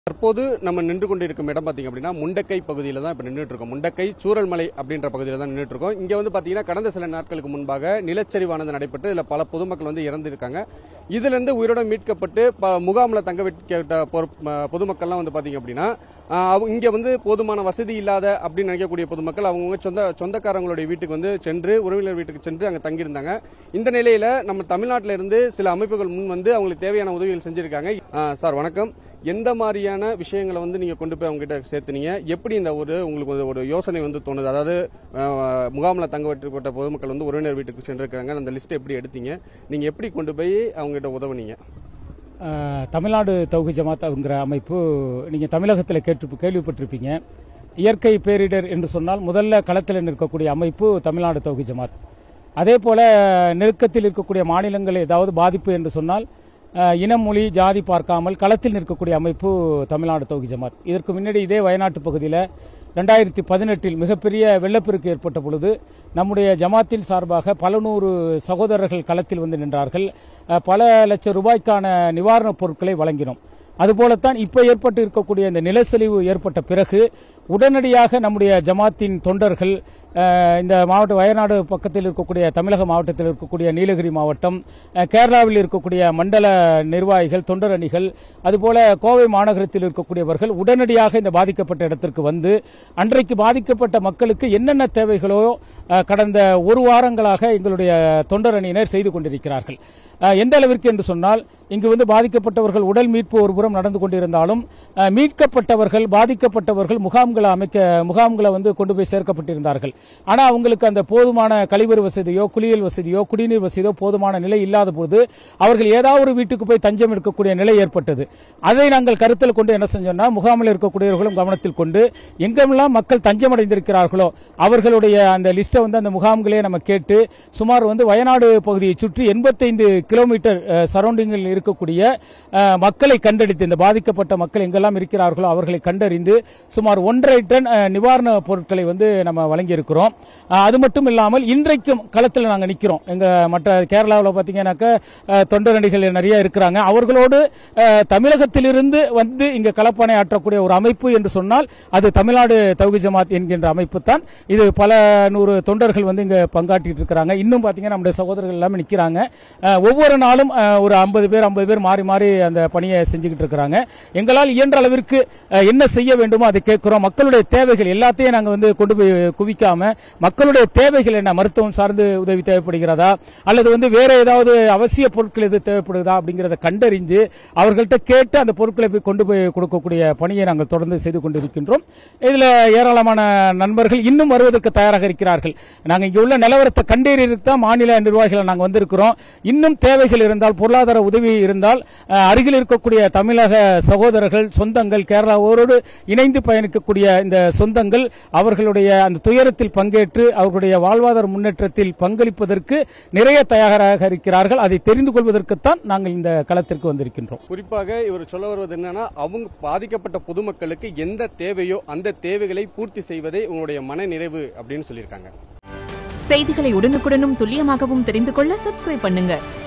தற்போது நம்ம நின்று கொண்டிருக்கும் இடம் பாத்தீங்க அப்படின்னா முண்டக்கை பகுதியில தான் இப்ப நின்றுட்டு இருக்கோம் முண்டக்கை சூரல்மலை அப்படின்ற பகுதியில தான் நின்றுட்டு இருக்கோம் இங்க வந்து பாத்தீங்கன்னா கடந்த சில நாட்களுக்கு முன்பாக நிலச்சரிவானது நடைபெற்று இதுல பல பொதுமக்கள் வந்து இறந்திருக்காங்க இதுல இருந்து உயிரோட மீட்கப்பட்டு ப- முகாம்ல தங்க வைக்கப்பட்ட பொறு- ம- பொதுமக்கள்லாம் வந்து பாத்தீங்க அப்படின்னா ஆஹ், அவங்க இங்க வந்து போதுமான வசதி இல்லாத அப்படின்னு நினைக்கக்கூடிய பொதுமக்கள் அவங்கவுங்க சொந்த சொந்தக்காரங்களுடைய வீட்டுக்கு வந்து சென்று உறவினர் வீட்டுக்கு சென்று அங்க தங்கியிருந்தாங்க இந்த நிலையில நம்ம தமிழ்நாட்டில இருந்து சில அமைப்புகள் முன் வந்து அவங்களுக்கு தேவையான உதவிகள் செஞ்சிருக்காங்க ஆஹ், சார் வணக்கம் எந்த மாதிரியான விஷயங்களை வந்து நீங்க கொண்டு போய் அவங்க கிட்ட சேர்த்துனீங்க எப்படி இந்த ஒரு உங்களுக்கு ஒரு- ஒரு யோசனை வந்து தோணுது அதாவது ஆஹ், முகாம்ல தங்க வைக்கப்பட்ட பொதுமக்கள் வந்து உறவினர் வீட்டுக்கு சென்றிருக்காங்க அந்த லிஸ்ட் எப்படி எடுத்தீங்க நீங்க எப்படி கொண்டு போய் அவங்க கிட்ட உதவுனீங்க அஹ், தமிழ்நாடு தௌஹி ஜமாத் அப்படிங்கிற அமைப்பு நீங்கள் தமிழகத்தில் கேட்டு கேள்விப்பட்டிருப்பீங்க இயற்கை பேரிடர் என்று சொன்னால் முதல்ல களத்தில் நிற்கக்கூடிய அமைப்பு தமிழ்நாடு தௌஹி ஜமாத் அதே போல நெருக்கத்தில் இருக்கக்கூடிய மாநிலங்கள் ஏதாவது பாதிப்பு என்று சொன்னால் அஹ், இனம் மொழி ஜாதி பார்க்காமல் களத்தில் நிற்கக்கூடிய அமைப்பு தமிழ்நாடு தௌஹி ஜமாத் இதற்கு முன்னாடி இதே வயநாட்டு பகுதியில் ரெண்டாயிரத்தி பதினெட்டில் மிகப்பெரிய வெள்ளப்பெருக்கு ஏற்பட்ட பொழுது நம்முடைய ஜமாத்தின் சார்பாக பல நூறு சகோதரர்கள் களத்தில் வந்து நின்றார்கள் அஹ், பல லட்சம் ரூபாய்க்கான நிவாரணப் பொருட்களை வழங்கினோம் அதுபோலத்தான் இப்ப ஏற்பட்டு இருக்கக்கூடிய இந்த நிலச்சரிவு ஏற்பட்ட பிறகு உடனடியாக நம்முடைய ஜமாத்தின் தொண்டர்கள் அஹ், இந்த மாவட்ட வயநாடு பக்கத்தில் இருக்கக்கூடிய தமிழக மாவட்டத்தில் இருக்கக்கூடிய நீலகிரி மாவட்டம் அஹ், கேரளாவில் இருக்கக்கூடிய மண்டல நிர்வாகிகள் தொண்டர் அணிகள் அதுபோல கோவை மாநகரத்தில் இருக்கக்கூடியவர்கள் உடனடியாக இந்த பாதிக்கப்பட்ட இடத்திற்கு வந்து அன்றைக்கு பாதிக்கப்பட்ட மக்களுக்கு என்னென்ன தேவைகளோ அஹ், கடந்த ஒரு வாரங்களாக எங்களுடைய தொண்டர் அணியினர் செய்து கொண்டிருக்கிறார்கள் அஹ், எந்த அளவிற்கு என்று சொன்னால் இங்கு வந்து பாதிக்கப்பட்டவர்கள் உடல் மீட்பு ஒருபுறம் நடந்து கொண்டிருந்தாலும் அஹ், மீட்கப்பட்டவர்கள் பாதிக்கப்பட்டவர்கள் முகாம்களை அமைக்க முகாம்களை வந்து கொண்டு போய் சேர்க்கப்பட்டிருந்தார்கள் ஆனா அவங்களுக்கு அந்த போதுமான கழிவறை வசதியோ குளியல் வசதியோ குடிநீர் வசதியோ போதுமான நிலை இல்லாத போது அவர்கள் ஏதாவது ஒரு வீட்டுக்கு போய் தஞ்சம் எடுக்கக்கூடிய நிலை ஏற்பட்டது அதை நாங்கள் கருத்தில் கொண்டு என்ன செஞ்சோம்னா முகாமில் இருக்கக்கூடியவர்களும் கவனத்தில் கொண்டு எங்கெல்லாம் மக்கள் தஞ்சம் அடைந்திருக்கிறார்களோ அவர்களுடைய அந்த லிஸ்ட்டை வந்து அந்த முகாம்களே நம்ம கேட்டு சுமார் வந்து வயநாடு பகுதியை சுற்றி எண்பத்தைந்து கிலோமீட்டர் சரௌண்டிங்கில் இருக்கக்கூடிய அஹ், மக்களை கண்டறிந்து இந்த பாதிக்கப்பட்ட மக்கள் எங்கெல்லாம் இருக்கிறார்களோ அவர்களை கண்டறிந்து சுமார் ஒன்றரை டன் அஹ், நிவாரண பொருட்களை வந்து நம்ம வழங்கியிருக்கிறோம் அஹ், அது மட்டும் இல்லாமல் இன்றைக்கும் களத்தில் நாங்கள் நிற்கிறோம் எங்க மற்ற கேரளாவில் பார்த்தீங்கன்னாக்க அஹ், தொண்டர் அணிகள் நிறைய இருக்கிறாங்க அவர்களோடு அஹ், தமிழகத்திலிருந்து வந்து இங்க களப்பணை ஆற்றக்கூடிய ஒரு அமைப்பு என்று சொன்னால் அது தமிழ்நாடு தௌகி ஜமாத் என்கின்ற அமைப்பு தான் இது பல நூறு தொண்டர்கள் வந்து இங்க பங்காற்றிட்டு இருக்கிறாங்க இன்னும் பாத்தீங்கன்னா நம்முடைய சகோதரர்கள் எல்லாமே நிக்கிறாங்க அஹ், ஒவ்வொரு நாளும் அஹ், ஒரு ஐம்பது பேர் ஐம்பது பேர் மாறி மாறி அந்த பணியை செஞ்சுக்கிட்டு இருக்கிறாங்க எங்களால் இயன்ற அளவிற்கு அஹ், என்ன செய்ய வேண்டுமோ அதை கேட்கிறோம் மக்களுடைய தேவைகள் எல்லாத்தையும் நாங்க வந்து கொண்டு போய் குவிக்காம மக்களுடைய தேவைகள் என்ன மருத்துவம் சார்ந்து உதவி தேவைப்படுகிறதா அல்லது வந்து வேற ஏதாவது அவசிய பொருட்கள் எது தேவைப்படுதா அப்படிங்கறத கண்டறிந்து அவர்கள்ட்ட கேட்டு அந்த பொருட்களை போய் கொண்டு போய் கொடுக்கக்கூடிய பணியை நாங்கள் தொடர்ந்து செய்து கொண்டிருக்கின்றோம் இதுல ஏராளமான நண்பர்கள் இன்னும் வருவதற்கு தயாராக இருக்கிறார்கள் நாங்க இங்க உள்ள நிலவரத்தை கண்டறியறதுக்கு தான் மாநில நிர்வாகிகள் நாங்க வந்திருக்கிறோம் இன்னும் தேவைகள் இருந்தால் பொருளாதார உதவி இருந்தால் அஹ், அருகில் இருக்கக்கூடிய தமிழக சகோதரர்கள் சொந்தங்கள் கேரளாவோடு இணைந்து பயணிக்கக்கூடிய இந்த சொந்தங்கள் அவர்களுடைய அந்த துயரத்தில் பங்கேற்று அவர்களுடைய வாழ்வாதார முன்னேற்றத்தில் பங்களிப்பதற்கு நிறைய தயாராக இருக்கிறார்கள் அதை தெரிந்து கொள்வதற்குத்தான் நாங்கள் இந்த களத்திற்கு வந்திருக்கின்றோம் குறிப்பாக இவர் சொல்ல வருவது என்னன்னா அவங்க பாதிக்கப்பட்ட பொதுமக்களுக்கு எந்த தேவையோ அந்த தேவைகளை பூர்த்தி செய்வதே உங்களுடைய மன நிறைவு அப்படின்னு சொல்லியிருக்காங்க செய்திகளை உடனுக்குடனும் துல்லியமாகவும் தெரிந்து கொள்ள சப்ஸ்கிரைப் பண்ணுங்க